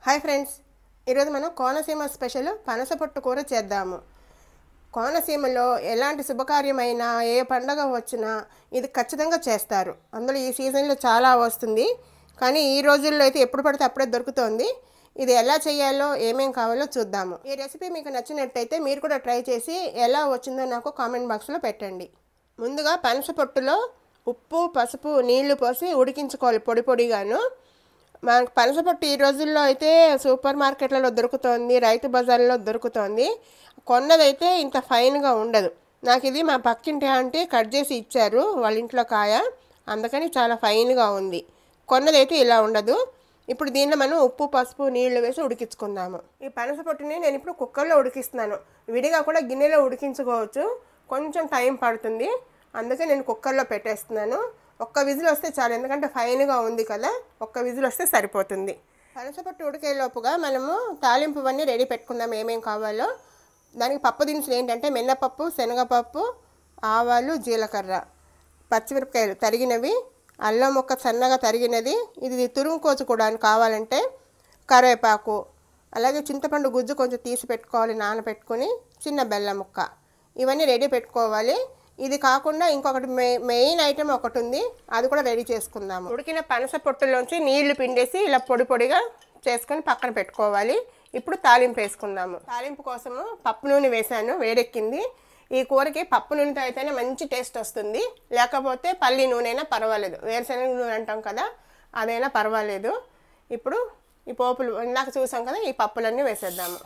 hi friends ఈరోజు మనం Konaseema special పనస పొట్టు కూర చేద్దాము కోనసీమలో ఎలాంటి శుభకార్యమైనా ఏ పండగ వచ్చినా ఇది ఖచ్చితంగా చేస్తారు అందులో ఈ సీజన్లో చాలా వస్తుంది కానీ ఈ రోజుల్లో అయితే ఎప్పుడు పడితే అప్పుడే దొరుకుతోంది ఇది ఎలా చేయాలో ఏమేం కావాలో చూద్దాము ఈ రెసిపీ మీకు నచ్చినట్టయితే మీరు కూడా ట్రై చేసి ఎలా వచ్చిందో నాకు కామెంట్ బాక్స్లో పెట్టండి ముందుగా పనస పొట్టులో ఉప్పు పసుపు నీళ్లు పోసి ఉడికించుకోవాలి పొడి పొడిగాను మనకు పనసపొట్టు ఈ రోజుల్లో అయితే సూపర్ మార్కెట్లలో దొరుకుతోంది రైతు బజార్లో దొరుకుతోంది కొన్నదైతే ఇంత ఫైన్గా ఉండదు నాకు ఇది మా పక్కింటి ఆంటీ కట్ చేసి ఇచ్చారు వాళ్ళ ఇంట్లో కాయ అందుకని చాలా ఫైన్గా ఉంది కొన్నదైతే ఇలా ఉండదు ఇప్పుడు దీనిలో మనం ఉప్పు పసుపు నీళ్లు వేసి ఉడికించుకుందాము ఈ పనస పొట్టుని నేను ఇప్పుడు కుక్కర్లో ఉడికిస్తున్నాను విడిగా కూడా గిన్నెలో ఉడికించుకోవచ్చు కొంచెం టైం పడుతుంది అందుకే నేను కుక్కర్లో పెట్టేస్తున్నాను ఒక్క విజిల్ వస్తే చాలు ఎందుకంటే ఫైన్గా ఉంది కదా ఒక్క విజిల్ వస్తే సరిపోతుంది పనసపట్టు ఉడికేలోపుగా మనము తాలింపు అన్నీ రెడీ పెట్టుకుందాం ఏమేం కావాలో దానికి పప్పు దినుసులు ఏంటంటే మినపప్పు శనగపప్పు ఆవాలు జీలకర్ర పచ్చిమిరపకాయలు తరిగినవి అల్లం ముక్క సన్నగా తరిగినది ఇది తురుముకోచు కూడా కావాలంటే కరివేపాకు అలాగే చింతపండు గుజ్జు కొంచెం తీసి పెట్టుకోవాలి నానబెట్టుకొని చిన్న బెల్లం ముక్క ఇవన్నీ రెడీ పెట్టుకోవాలి ఇది కాకుండా ఇంకొకటి మె మెయిన్ ఐటెం ఒకటి ఉంది అది కూడా రెడీ చేసుకుందాము ఉడికిన పనస పొట్టులోంచి నీళ్లు పిండేసి ఇలా పొడి పొడిగా చేసుకొని పక్కన పెట్టుకోవాలి ఇప్పుడు తాలింపు వేసుకుందాము తాలింపు కోసము పప్పు నూనె వేసాను వేడెక్కింది ఈ కూరకి పప్పు నూనెతో అయితేనే మంచి టేస్ట్ వస్తుంది లేకపోతే పల్లి నూనె అయినా పర్వాలేదు వేరుశనగ నూనె అంటాం కదా అదైనా పర్వాలేదు ఇప్పుడు ఈ పోపులు ఇందాక చూసాం కదా ఈ పప్పులన్నీ వేసేద్దాము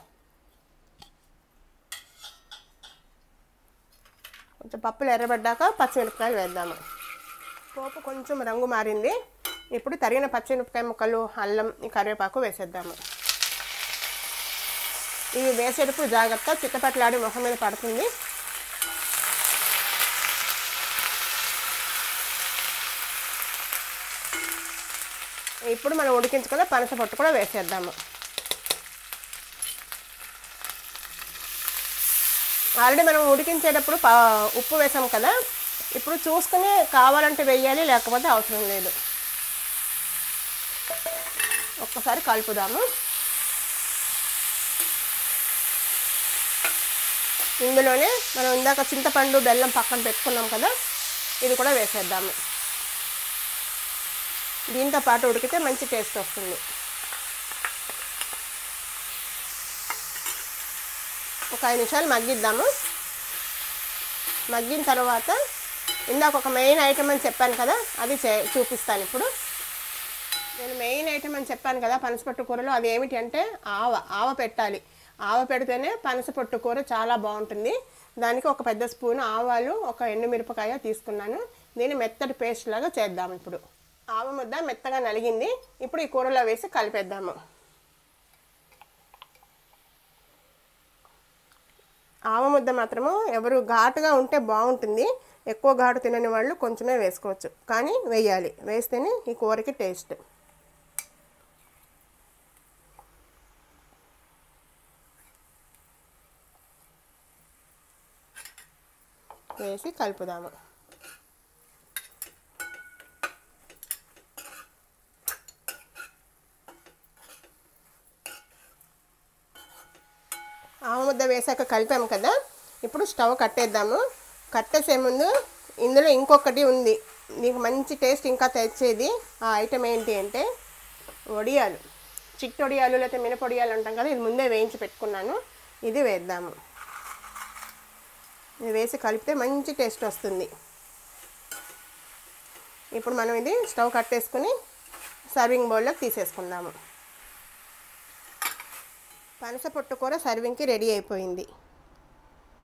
కొంచెం పప్పులు ఎర్రబడ్డాక పచ్చిమిరపకాయలు వేద్దాము పోపు కొంచెం రంగు మారింది ఇప్పుడు తరిగిన పచ్చిమిరపకాయ ముక్కలు అల్లం ఈ కరివేపాకు వేసేద్దాము ఇవి వేసేటప్పుడు జాగ్రత్త చిత్తపట్లాడి ముఖం మీద పడుతుంది ఇప్పుడు మనం ఉడికించుకున్న పనస పొట్టు కూడా వేసేద్దాము ఆల్రెడీ మనం ఉడికించేటప్పుడు పా ఉప్పు వేసాం కదా ఇప్పుడు చూసుకుని కావాలంటే వేయాలి లేకపోతే అవసరం లేదు ఒక్కసారి కలుపుదాము ఇందులోనే మనం ఇందాక చింతపండు బెల్లం పక్కన పెట్టుకున్నాం కదా ఇది కూడా వేసేద్దాము దీంతో పాటు ఉడికితే మంచి టేస్ట్ వస్తుంది ఒక ఐదు నిమిషాలు మగ్గిద్దాము మగ్గిన తర్వాత ఇందాక ఒక మెయిన్ ఐటమ్ అని చెప్పాను కదా అది చే చూపిస్తాను ఇప్పుడు నేను మెయిన్ ఐటమ్ అని చెప్పాను కదా పనసపొట్టు కూరలో అది ఏమిటి అంటే ఆవ ఆవ పెట్టాలి ఆవ పెడితేనే పనసపొట్టు కూర చాలా బాగుంటుంది దానికి ఒక పెద్ద స్పూన్ ఆవాలు ఒక ఎండుమిరపకాయ తీసుకున్నాను దీన్ని మెత్తటి పేస్ట్ లాగా చేద్దాం ఇప్పుడు ఆవ ముద్ద మెత్తగా నలిగింది ఇప్పుడు ఈ కూరలో వేసి కలిపేద్దాము ఆవ ముద్ద మాత్రము ఎవరు ఘాటుగా ఉంటే బాగుంటుంది ఎక్కువ ఘాటు తినని వాళ్ళు కొంచెమే వేసుకోవచ్చు కానీ వేయాలి వేస్తేనే ఈ కూరకి టేస్ట్ వేసి కలుపుదాము ఆవ ముద్ద వేసాక కలిపాము కదా ఇప్పుడు స్టవ్ కట్టేద్దాము కట్టేసే ముందు ఇందులో ఇంకొకటి ఉంది నీకు మంచి టేస్ట్ ఇంకా తెచ్చేది ఆ ఐటెం ఏంటి అంటే వడియాలు చిట్టి వడియాలు లేకపోతే మినపొడియాలు అంటాం కదా ఇది ముందే వేయించి పెట్టుకున్నాను ఇది వేద్దాము ఇది వేసి కలిపితే మంచి టేస్ట్ వస్తుంది ఇప్పుడు మనం ఇది స్టవ్ కట్టేసుకుని సర్వింగ్ బౌల్లోకి తీసేసుకుందాము పనస పొట్టు కూర సర్వింగ్కి రెడీ అయిపోయింది